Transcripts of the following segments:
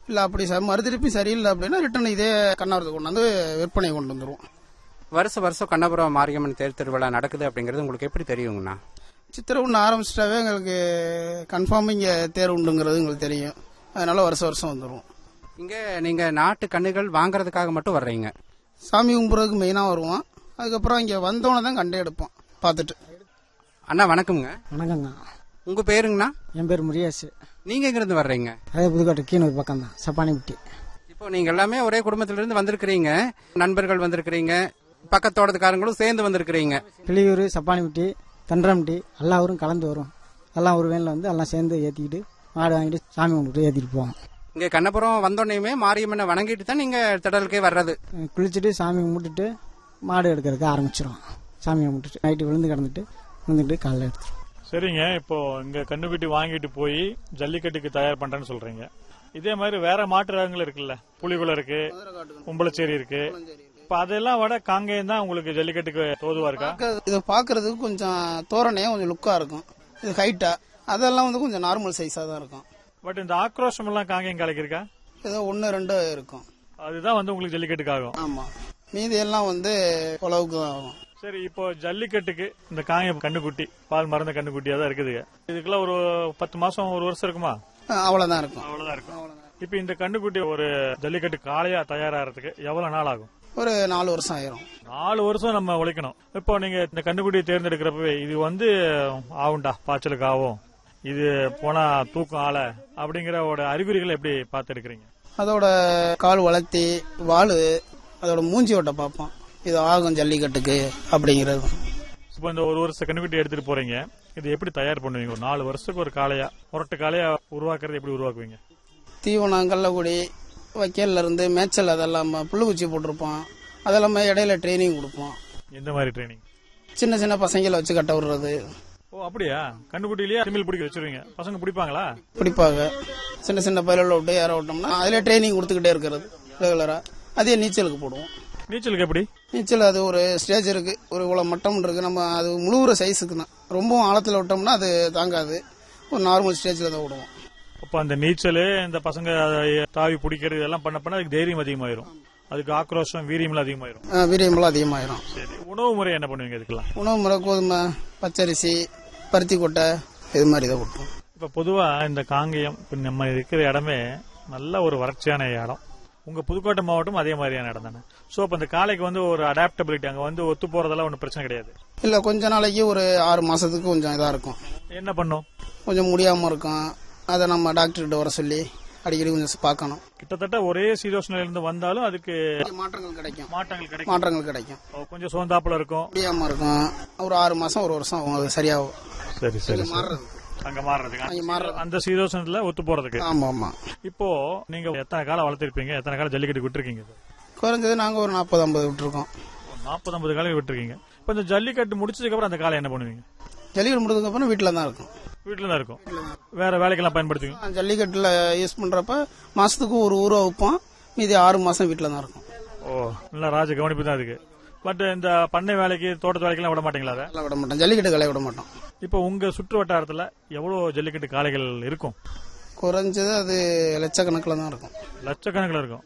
இல்லை அப்படி ச- மறுதிருப்பி சரியில்லை அப்படின்னா ரிட்டன் இதே கண்ணாரத்தை கொண்டாந்து விற்பனை கொண்டு வந்துருவோம் வருஷம் வருஷம் கண்ணபுரம் மாரியம்மன் தேர் திருவிழா நடக்குது அப்படிங்கிறது உங்களுக்கு எப்படி தெரியுங்கண்ணா சித்திரை ஒன்று ஆரம்பிச்சிட்டாவே எங்களுக்கு கன்ஃபார்ம் இங்கே தேர் உண்டுங்கிறது எங்களுக்கு தெரியும் அதனால வருஷம் வருஷம் வந்துடுவோம் இங்க நீங்க நாட்டு கண்ணுகள் வாங்குறதுக்காக மட்டும் வர்றீங்க சாமி கும்பிட்றதுக்கு மெயினாக வருவோம் அதுக்கப்புறம் இங்கே வந்தோன்னே தான் கண்டே எடுப்போம் பார்த்துட்டு அண்ணா வணக்கம்ங்க வணக்கங்க உங்க பேருங்கண்ணா என் பேர் முரியாசு நீங்க எங்க இருந்து வர்றீங்க அதே புதுக்கோட்டை கீழூர் பக்கம் தான் சப்பானிப்பட்டி இப்போ நீங்க எல்லாமே ஒரே குடும்பத்தில இருந்து வந்திருக்கிறீங்க நண்பர்கள் வந்திருக்கிறீங்க பக்கத்தோட்டத்துக்காரங்களும் சேர்ந்து வந்திருக்கிறீங்க கிளியூர் சப்பானிப்பட்டி தண்டரம்பட்டி எல்லா ஊரும் கலந்து வரும் எல்லாம் ஒரு வேனில் வந்து எல்லாம் சேர்ந்து ஏற்றிக்கிட்டு மாடு வாங்கிட்டு சாமி கும்பிட்டு ஏற்றிட்டு போவோம் இங்க கண்ணபுரம் வந்தோடனேயுமே மாரியம்மனை வணங்கிட்டு தான் நீங்க திடலுக்கே வர்றது அஹ் குளிச்சுட்டு சாமி கும்பிட்டுட்டு மாடு எடுக்கிறதுக்கு ஆரம்பிச்சிடும் சாமி கும்பிட்டுட்டு நைட்டு விழுந்து கிடந்துட்டு விழுந்துட்டு காலைல எடுத்துருவோம் சரிங்க இப்போ இங்க கண்ணுக்குட்டி வாங்கிட்டு போய் ஜல்லிக்கட்டுக்கு தயார் பண்றேன்னு சொல்றீங்க இதே மாதிரி வேற மாட்டு ரகங்கள் இருக்குல்ல புலிகுளம் இருக்கு கும்பலச்சேரி இருக்கு இப்ப அதெல்லாம் விட காங்கேயம் தான் உங்களுக்கு ஜல்லிக்கட்டுக்கு தோதுவா இருக்கா பார்க்க- இதை பார்க்கறதுக்கு கொஞ்சம் தோரணையாக கொஞ்சம் லுக்காக இருக்கும் இது ஹைட்டாக அதெல்லாம் வந்து கொஞ்சம் நார்மல் சைஸாக தான் இருக்கும் பட் இந்த ஆக்ரோஷம் எல்லாம் காங்கேயம் கலைக்கு இருக்கா ஏதோ ஒன்று ரெண்டு இருக்கும் அதுதான் வந்து உங்களுக்கு ஜல்லிக்கட்டுக்கு ஆகும் ஆமாம் மீதி எல்லாம் வந்து உழவுக்கு தான் ஆகும் சரி இப்போ ஜல்லிக்கட்டுக்கு இந்த காங்கேயம் கண்ணுக்குட்டி பால் மறந்த கண்ணுக்குட்டியா தான் இருக்குதுங்க இதுக்கெல்லாம் ஒரு பத்து மாசம் ஒரு வருஷம் இருக்குமா அவ்வளோதான் இருக்கும் அவ்வளவுதான் இருக்கும் இப்போ இந்த கண்ணுக்குட்டி ஒரு ஜல்லிக்கட்டு காளையா தயாராகிறதுக்கு எவ்வளவு நாள் ஆகும் ஒரு நாலு வருஷம் ஆயிரும் நாலு வருஷம் நம்ம உழைக்கணும் இப்போ நீங்க இந்த கண்டுபிடியை தேர்ந்தெடுக்கிறப்பவே இது வந்து ஆகும்டா பாய்ச்சலுக்கு ஆகும் இது போனா தூக்கம் ஆள அப்படிங்கிற ஒரு அறிகுறிகளை எப்படி பார்த்து எடுக்கிறீங்க அதோட கால் வளர்த்தி வால் அதோட மூஞ்சி ஓட்ட பார்ப்போம் இது ஆகும் ஜல்லிக்கட்டுக்கு அப்படிங்கிறது இப்போ இந்த ஒரு வருஷம் கண்டுபிடி எடுத்துட்டு போறீங்க இது எப்படி தயார் பண்ணுவீங்க ஒரு நாலு வருஷத்துக்கு ஒரு காளையா முரட்டு காளையா உருவாக்குறது எப்படி உருவாக்குவீங்க தீவனம் கள்ளக்குடி வைக்கல்ல இருந்து மேய்ச்சல் அதெல்லாம் புல்லுக்குச்சி போட்டிருப்போம் அதெல்லாம் இடையில ட்ரைனிங் கொடுப்போம் எந்த மாதிரி ட்ரைனிங் சின்ன சின்ன பசங்களை வச்சு கட்ட விடுறது ஓ அப்படியா கண்டுக்குட்டிலேயே அரிமில் பிடிக்க வச்சிருவீங்க பசங்க பிடிப்பாங்களா பிடிப்பாங்க சின்ன சின்ன பயிரில் விட்டு ஏற விட்டோம்னா அதில் ட்ரைனிங் கொடுத்துக்கிட்டே இருக்கிறது ரெகுலராக அதே நீச்சலுக்கு போடுவோம் நீச்சலுக்கு எப்படி நீச்சல் அது ஒரு ஸ்டேஜ் இருக்கு ஒரு இவ்வளோ மட்டம் இருக்கு நம்ம அது முழுகிற சைஸுக்கு தான் ரொம்பவும் ஆழத்தில் விட்டோம்னா அது தாங்காது ஒரு நார்மல் ஸ்டேஜில் தான் விடுவோம் அப்போ அந்த நீச்சல் இந்த பசங்க அதை தாவி பிடிக்கிறது இதெல்லாம் பண்ண பண்ண அதுக்கு தைரியம் அதிகமாயிரும் அதுக்கு ஆக்ரோஷம் வீரியம்லாம் அதிகமாயிரும் அஹ் வீரியமெல்லாம் அதிகமாயிரும் சரி உணவு முறை என்ன பண்ணுவீங்க இதுக்கெல்லாம் உணவு முறை கோதுமை பச்சரிசி பருத்தி கொட்டை இது மாதிரி தான் கொடுப்போம் இப்ப பொதுவா இந்த காங்கேயம் இப்ப நம்ம இருக்கிற இடமே நல்ல ஒரு வறட்சியான இடம் உங்க புதுக்கோட்டை மாவட்டம் அதே மாதிரியான இடம் தானே சோ இப்ப இந்த காளைக்கு வந்து ஒரு அடாப்டபிலிட்டி அங்க வந்து ஒத்து போறதெல்லாம் ஒன்றும் பிரச்சனை கிடையாது இல்லை கொஞ்ச நாளைக்கு ஒரு ஆறு மாசத்துக்கு கொஞ்சம் இதாக இருக்கும் என்ன பண்ணும் கொஞ்சம் முடியாமல் இருக்கும் அதை நம்ம டாக்டர்கிட்ட வர சொல்லி அடிக்கடி கொஞ்சம் பார்க்கணும் கிட்டத்தட்ட ஒரே சீதோஷ்ணில இருந்து வந்தாலும் அதுக்கு மாற்றங்கள் கிடைக்கும் மாற்றங்கள் கிடைக்கும் மாற்றங்கள் கிடைக்கும் ஓ, கொஞ்சம் சோந்தாப்புல இருக்கும் முடியாமல் இருக்கும் ஒரு ஆறு மாசம் ஒரு வருஷம் ஆகும் அது சரியாகும் சரி சரி மாறுறது அங்க மாறுறதுக்கு அங்க மாறுறது அந்த சீதோஷணத்துல ஒத்து போறதுக்கு ஆமா ஆமா இப்போ நீங்க எத்தனை காலம் வளர்த்திருப்பீங்க எத்தனை காலம் ஜல்லிக்கட்டு விட்டுருக்கீங்க குறைஞ்சது நாங்கள் ஒரு நாற்பது ஐம்பது விட்டுருக்கோம் நாற்பது ஐம்பது காலம் விட்டுருக்கீங்க இப்போ இந்த ஜல்லிக்கட்டு முடிச்சதுக்கு அப்புறம் அந்த காலை என்ன பண்ணுவீங்க ஜல்லிக்கட்டு முடிஞ்சதுக்கு அப்புறம் வீட்டில் தான் இருக்கும் வீட்டுல தான் இருக்கும் வேற வேலைக்கெல்லாம் பயன்படுத்துவீங்க ஜல்லிக்கட்டில் யூஸ் பண்ணுறப்ப மாசத்துக்கு ஒரு ஊரை வைப்போம் மீதி ஆறு மாசம் வீட்டில் தான் இருக்கும் ஓ நல்லா ராஜ கவனிப்பு தான் இருக்கு பட் இந்த பண்ணை வேலைக்கு தோட்டத்து வேலைக்கெல்லாம் விட மாட்டீங்களா அதை அதெல்லாம் விட மாட்டோம் ஜல்லிக்கட்டு கலைய விட மாட்டோம் இப்போ உங்க சுற்று வட்டாரத்துல எவ்வளவு ஜல்லிக்கட்டு காளைகள் இருக்கும் குறைஞ்சது அது லட்சக்கணக்கில் தான் இருக்கும் லட்சக்கணக்கில் இருக்கும்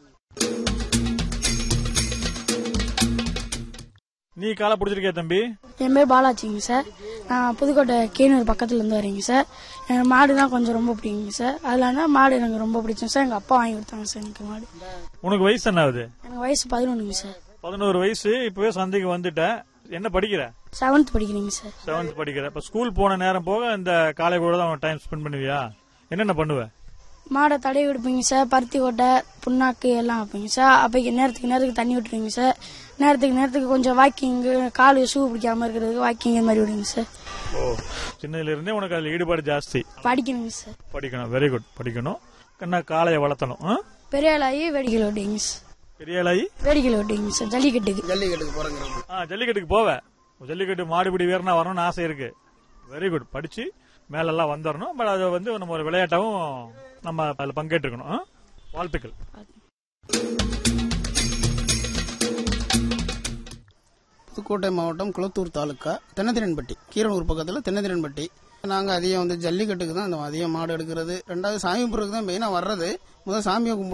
நீ காலை பிடிச்சிருக்கியா தம்பி என் பேர் பாலாஜிங்க சார் நான் புதுக்கோட்டை கேனூர் பக்கத்துல இருந்து வரீங்க சார் எனக்கு மாடு தான் கொஞ்சம் ரொம்ப பிடிக்குங்க சார் அதுல இருந்தா மாடு எனக்கு ரொம்ப பிடிக்கும் சார் எங்க அப்பா வாங்கி கொடுத்தாங்க சார் எனக்கு மாடு உனக்கு வயசு என்ன ஆகுது எனக்கு வயசு பதினொன்றுங்க சார் பதினோரு வயசு இப்பவே சந்தைக்கு வந்துட்ட என்ன படிக்கிற செவன்த் படிக்கிறீங்க சார் செவன்த் படிக்கிற இப்ப ஸ்கூல் போன நேரம் போக இந்த காலை கூட தான் டைம் ஸ்பெண்ட் பண்ணுவியா என்னென்ன பண்ணுவ மாடை தடவி விடுப்பீங்க சார் பருத்தி கொட்டை புண்ணாக்கு எல்லாம் வைப்பீங்க சார் அப்போ நேரத்துக்கு நேரத்துக்கு தண்ணி விட்டுருவீங்க சார் நேரத்துக்கு நேரத்துக்கு கொஞ்சம் வாக்கிங்கு கால் ஷூ பிடிக்காம இருக்கிறதுக்கு வாக்கிங் இந்த மாதிரி விடுங்க சார் ஓ சின்னதுல இருந்தே உனக்கு அதுல ஈடுபாடு ஜாஸ்தி படிக்கணுங்க சார் படிக்கணும் வெரி குட் படிக்கணும் கண்ணா காளையை வளர்த்தணும் ஆ? பெரிய ஆளாகி வேடிக்கையில் விட்டீங்க சார் பெரிய ஆளாயி வேடிக்கையில் விட்டீங்க சார் ஜல்லிக்கட்டுக்கு ஜல்லிக்கட்டுக்கு போகிறங்கிறது ஆ ஜல்லிக்கட்டுக்கு போவ ஜல்லிக்கட்டு மாடுபிடி வீரனா வரணும்னு ஆசை இருக்கு வெரி குட் படிச்சு மேலெல்லாம் வந்துடணும் பட் அதை வந்து நம்ம ஒரு விளையாட்டாவும் நம்ம அதில் பங்கேற்றுக்கணும் ஆ? வாழ்த்துக்கள் புதுக்கோட்டை மாவட்டம் குளத்தூர் தாலுக்கா தென்னதிரன்பட்டி கீரனூர் பக்கத்தில் தென்னதிரன்பட்டி நாங்கள் அதிகம் வந்து ஜல்லிக்கட்டுக்கு தான் இந்த அதிகம் மாடு எடுக்கிறது ரெண்டாவது சாமி கும்பிட்றதுக்கு தான் மெயினாக வர்றது முதல் சாமியை கும்பிட்டு